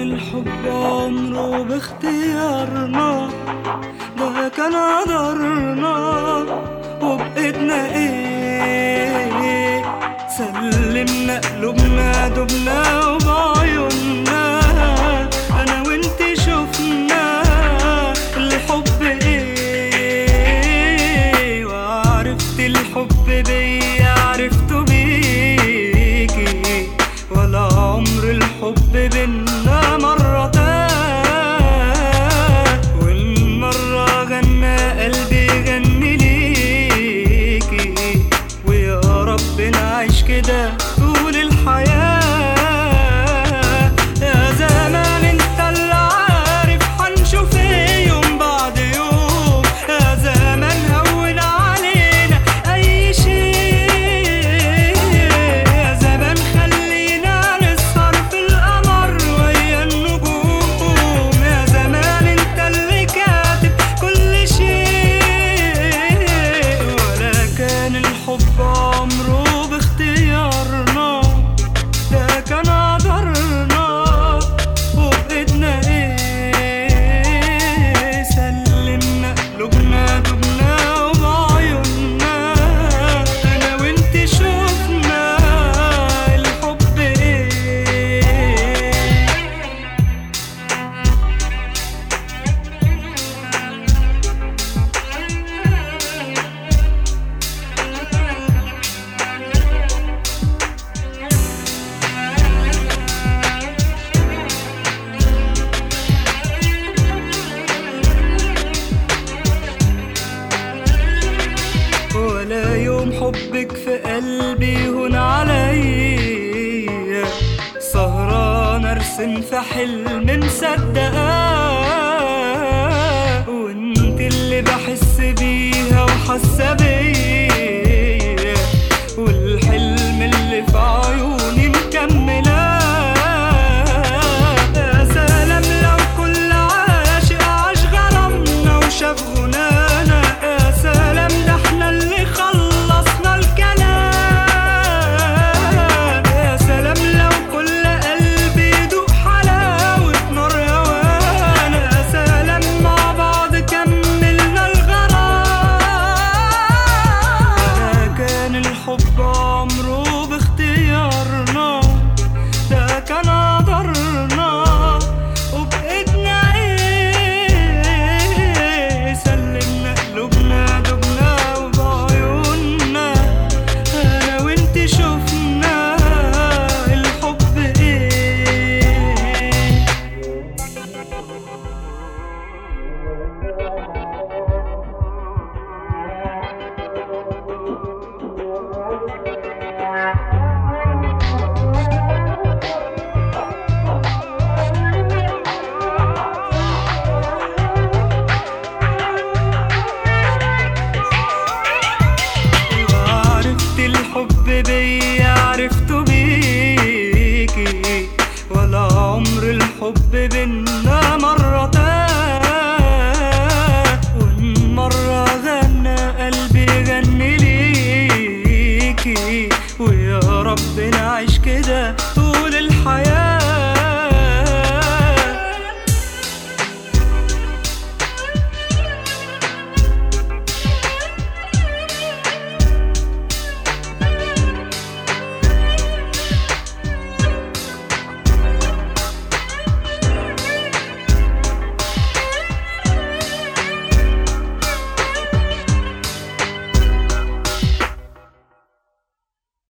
الحب عمره باختيارنا ده كان قدرنا وبإيدنا ايه سلمنا قلوبنا دبنا وبعيوننا انا وانت شفنا الحب ايه وعرفت الحب بيا عرفته بيكي ولا عمر الحب بينا مرة تاه والمرة غنى قلبي غني ليكي ويا رب نعيش كده طول الحياة يا زمان انت اللي عارف حنشوف ايه يوم بعد يوم يا زمان هون علينا اي شيء يا زمان خلينا نسهر في القمر ويا النجوم يا زمان انت اللي كاتب كل شيء ولا كان الحب عمره باختيارنا ده كان قدرنا وبإيدنا ايه سلمنا قلوبنا دبنا وبعيوننا انا وانت شفنا الحب ايه ولا يوم حبك في قلبي هون عليا سهران ارسم في حلم مصدقاه وانت اللي بحس بيها وحاسه بيا والحلم اللي في عيوني مكملاه يا سلام لو كل عاشق عاش غرامنا وشاف غنانا يا سلام ده احنا اللي خلصنا الكلام يا سلام لو كل قلب يدوق حلاوة نار هوانا يا سلام مع بعض كملنا الغرام ده كان الحب عمره باختيارنا ده كان قدرنا وبإيدنا ايه سلمنا قلوبنا دبنا وبعيوننا انا وانت شفنا الحب ايه عرفت الحب بيا عرفته بيكي ولا عمر الحب بينا مرة تاه والمرة غنى قلبي غني ليكي ويا رب نعيش